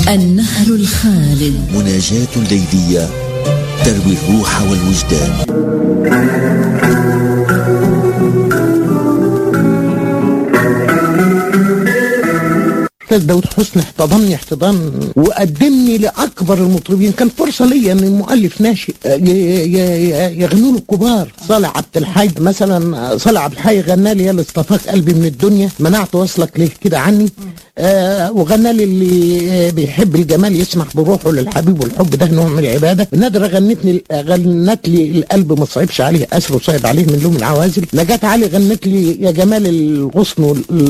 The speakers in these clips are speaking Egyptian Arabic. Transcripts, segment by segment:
النهر الخالد مناجاة ليلية تروي الروح والوجدان الاستاذ داود حسني احتضنني احتضان وقدمني لاكبر المطربين كان فرصه ليا ان مؤلف ناشئ ي- ي- ي- يغنوا له الكبار صالح عبد الحي مثلا صالح عبد الحي غنى لي يا اللي اصطفاك قلبي من الدنيا منعت وصلك ليه كده عني آه وغنى لي اللي آه، بيحب الجمال يسمح بروحه للحبيب والحب ده نوع من العباده نادره غنتني غنت لي القلب ما صعبش عليه اسر وصعب عليه من لوم العوازل نجاة علي غنت لي يا جمال الغصن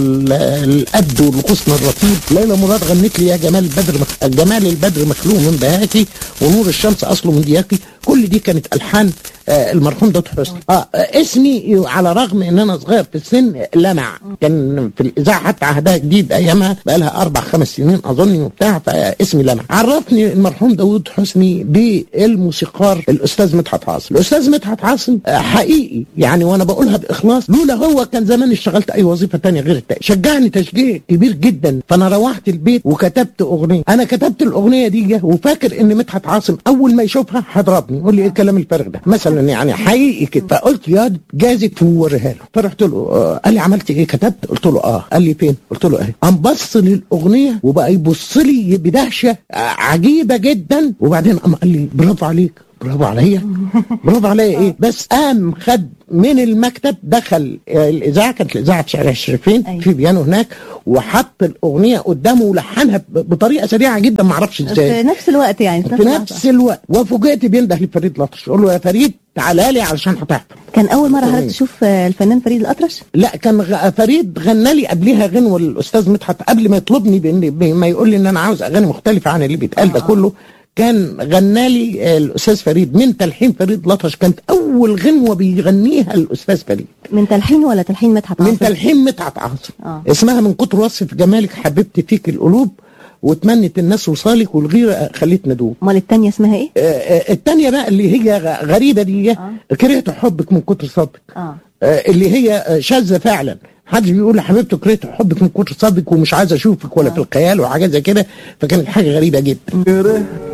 والقد والغصن الرطيب ليلى مراد غنت لي يا جمال البدر مخ... جمال البدر مخلوق من بهاكي ونور الشمس اصله من دياكي كل دي كانت الحان آه المرحوم داود حسني اه آه، اسمي على رغم ان انا صغير في السن لمع كان في الاذاعه حتى عهدها جديد ايامها بقى لها اربع خمس سنين اظن وبتاع فاسمي لمع عرفني المرحوم داود حسني بالموسيقار الاستاذ مدحت عاصم الاستاذ مدحت عاصم آه، حقيقي يعني وانا بقولها باخلاص لولا هو كان زمان اشتغلت اي وظيفه تانية غير التانية شجعني تشجيع كبير جدا فانا روحت البيت وكتبت اغنيه انا كتبت الاغنيه دي وفاكر ان مدحت عاصم اول ما يشوفها هضربني يقول لي ايه الكلام الفارغ ده مثلا يعني حقيقي كده فقلت يا جازت ووريها له فرحت له آه قال لي عملت ايه كتبت قلت له اه قال لي فين قلت له اهي قام بص للاغنيه وبقى يبص لي بدهشه آه، عجيبه جدا وبعدين قام قال لي برافو عليك برافو عليا برافو عليا ايه بس قام خد من المكتب دخل آه، الاذاعه كانت الاذاعه في شارع الشريفين أيوة. في بيانو هناك وحط الاغنيه قدامه ولحنها ب- بطريقه سريعه جدا ما اعرفش ازاي في نفس الوقت يعني في اللحظة. نفس الوقت وفوجئت بينده لفريد لطش يقول له يا فريد تعالى لي علشان هتحضر كان اول مره حضرتك أغنية. تشوف آه، الفنان فريد الاطرش لا كان غ- فريد غنى لي قبلها غنوه الاستاذ مدحت قبل ما يطلبني بان ما يقول لي ان انا عاوز اغاني مختلفه عن اللي بيتقال ده كله كان غنى لي آه، الاستاذ فريد من تلحين فريد لطش كانت اول غنوه بيغنيها الاستاذ فريد من تلحين ولا تلحين مدحت من عاصم؟ تلحين مدحت عاصم آه. اسمها من كتر وصف جمالك حببت فيك القلوب وتمنت الناس وصالك والغيره خليتنا ندوب امال الثانيه اسمها ايه؟ آه، آه، التانية بقى اللي هي غ- غريبة دي كرهت حبك من كتر صبرك اه آه، اللي هي آه، شاذة فعلا محدش بيقول لحبيبته كرهت حبك من كتر صبرك ومش عايز اشوفك ولا في الخيال وحاجات زي كده فكانت حاجة غريبة جدا